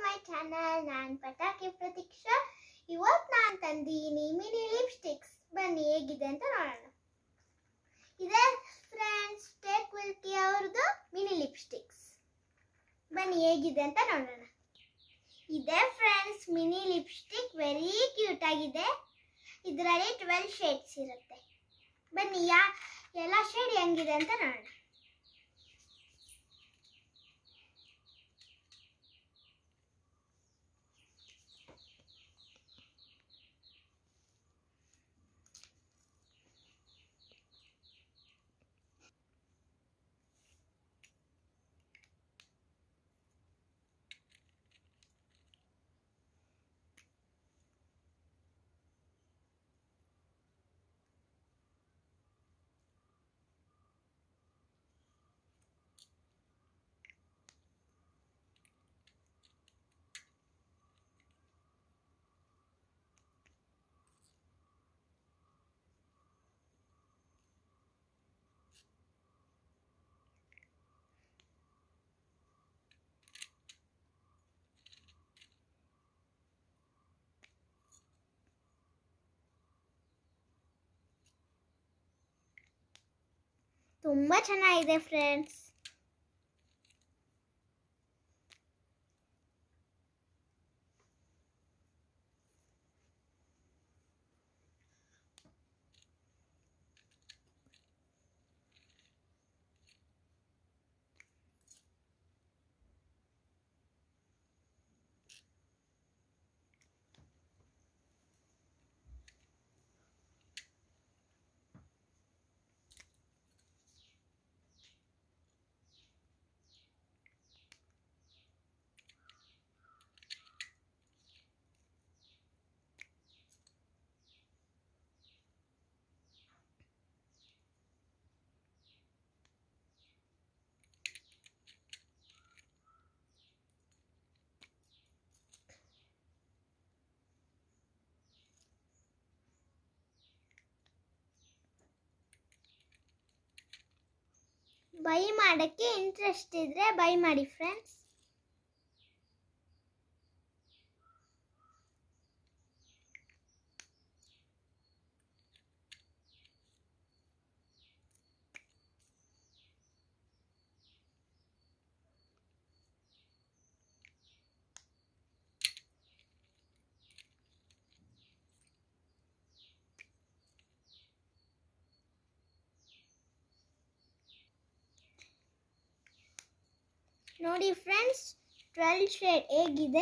my channel ನಾನು ಪಟಾಕಿ ಪ್ರತೀಕ್ಷಾ ಇವತ್ತು ನಾನು ತಂದೀನಿ ಮಿನಿ ಲಿಪ್ಸ್ಟಿಕ್ಸ್ ಬನ್ನಿ ಹೇಗಿದೆ ಅಂತ ನೋಡೋಣ ಇದೆ ಫ್ರೆಂಡ್ಸ್ ಟೇಕ್ ವಿಲ್ಕಿ ಅವ್ರದ್ದು ಮಿನಿ ಲಿಪ್ಸ್ಟಿಕ್ಸ್ ಬನ್ನಿ ಹೇಗಿದೆ ಅಂತ ನೋಡೋಣ ಇದೆ friends mini lipstick very cute ಆಗಿದೆ ಇದರಲ್ಲಿ ಟ್ವೆಲ್ ಶೇಡ್ಸ್ ಇರುತ್ತೆ ಬನ್ನಿ ಯಾ ಎಲ್ಲ ಶೇಡ್ ಹೆಂಗಿದೆ ಅಂತ ನೋಡೋಣ ತುಂಬ ಚೆನ್ನಾಗಿದೆ ಫ್ರೆಂಡ್ಸ್ ಬೈ ಮಾಡೋಕ್ಕೆ ಇಂಟ್ರೆಸ್ಟ್ ಇದ್ರೆ ಬೈ ಮಾಡಿ ಫ್ರೆಂಡ್ಸ್ ನೋಡಿ ಫ್ರೆಂಡ್ಸ್ ಟ್ವೆಲ್ ಶೇಡ್ ಹೇಗಿದೆ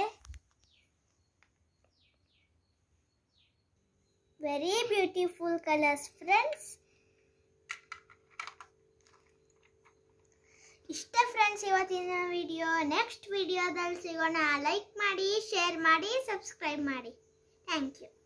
ವೆರಿ ಬ್ಯೂಟಿಫುಲ್ ಕಲರ್ಸ್ ಫ್ರೆಂಡ್ಸ್ ಇಷ್ಟೇ ಫ್ರೆಂಡ್ಸ್ ಇವತ್ತಿನ ವಿಡಿಯೋ ನೆಕ್ಸ್ಟ್ ವಿಡಿಯೋದಲ್ಲಿ ಸಿಗೋಣ ಲೈಕ್ ಮಾಡಿ ಶೇರ್ ಮಾಡಿ ಸಬ್ಸ್ಕ್ರೈಬ್ ಮಾಡಿ ಥ್ಯಾಂಕ್ ಯು